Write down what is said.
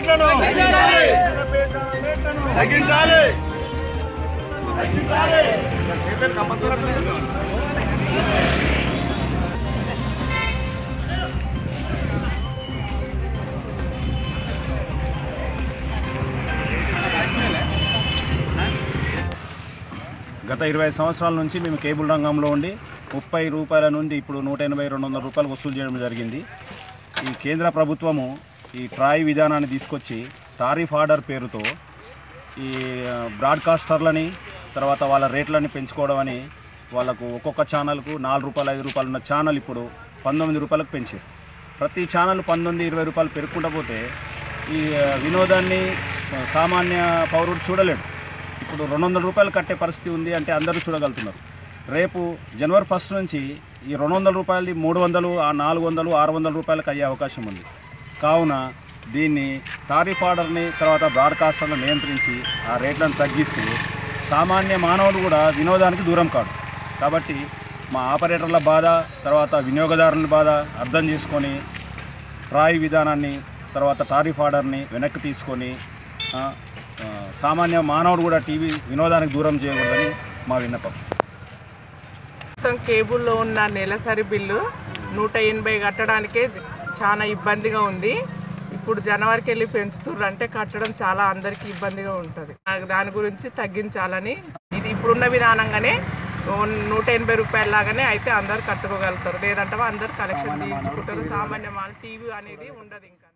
రేట్లను తగ్గించాలి తగ్గించాలి గత ఇరవై సంవత్సరాల నుంచి మేము కేబుల్ రంగంలో ఉండి ముప్పై రూపాయల నుండి ఇప్పుడు నూట ఎనభై రెండు వందల రూపాయలు వసూలు చేయడం జరిగింది ఈ కేంద్ర ప్రభుత్వము ఈ ట్రాయ్ విధానాన్ని తీసుకొచ్చి టారిఫ్ ఆర్డర్ పేరుతో ఈ ఆ, బ్రాడ్కాస్టర్లని తర్వాత వాళ్ళ రేట్లని పెంచుకోవడం అని వాళ్ళకు ఒక్కొక్క ఛానల్కు నాలుగు రూపాయలు ఐదు రూపాయలు ఉన్న ఛానల్ ఇప్పుడు పంతొమ్మిది రూపాయలకు పెంచారు ప్రతి ఛానల్ పంతొమ్మిది ఇరవై రూపాయలు పెరుగుకుంటూ పోతే ఈ ఆ, వినోదాన్ని ఆ, సామాన్య పౌరుడు చూడలేడు ఇప్పుడు రెండు వందల రూపాయలు కట్టే పరిస్థితి ఉంది అంటే అందరూ చూడగలుగుతున్నారు రేపు జనవరి ఫస్ట్ నుంచి ఈ రెండు వందల రూపాయలది మూడు వందలు ఆ నాలుగు వందలు ఆరు వందల రూపాయలకు అయ్యే అవకాశం ఉంది కావున దీన్ని టారిఫ్ ఆర్డర్ని తర్వాత బ్రాడ్కాస్టర్ను నియంత్రించి ఆ రేట్లను తగ్గిస్తే సామాన్య మానవుడు కూడా వినోదానికి దూరం కాదు కాబట్టి మా ఆపరేటర్ల బాధ తర్వాత వినియోగదారుల బాధ అర్థం చేసుకొని ట్రాయ్ విధానాన్ని తర్వాత టారిఫ్ ఆర్డర్ని వెనక్కి తీసుకొని ఆ, ఆ, సామాన్య మానవుడు కూడా టీవీ వినోదానికి దూరం చేయకూడదని మా విన్నపం మొత్తం కేబుల్లో ఉన్న నెలసరి బిల్లు నూట ఎనభై కట్టడానికే చాలా ఇబ్బందిగా ఉంది ఇప్పుడు జనవరికి వెళ్ళి పెంచుతుర్రు అంటే కట్టడం చాలా అందరికీ ఇబ్బందిగా ఉంటుంది దాని గురించి తగ్గించాలని ఇది ఇప్పుడున్న విధానంగానే ఓ నూట ఎనభై రూపాయల లాగానే అయితే అందరు కట్టుకోగలుగుతారు లేదంటే అందరు కలెక్షన్ తీయించుకుంటారు సామాన్య టీవీ అనేది ఉండదు ఇంకా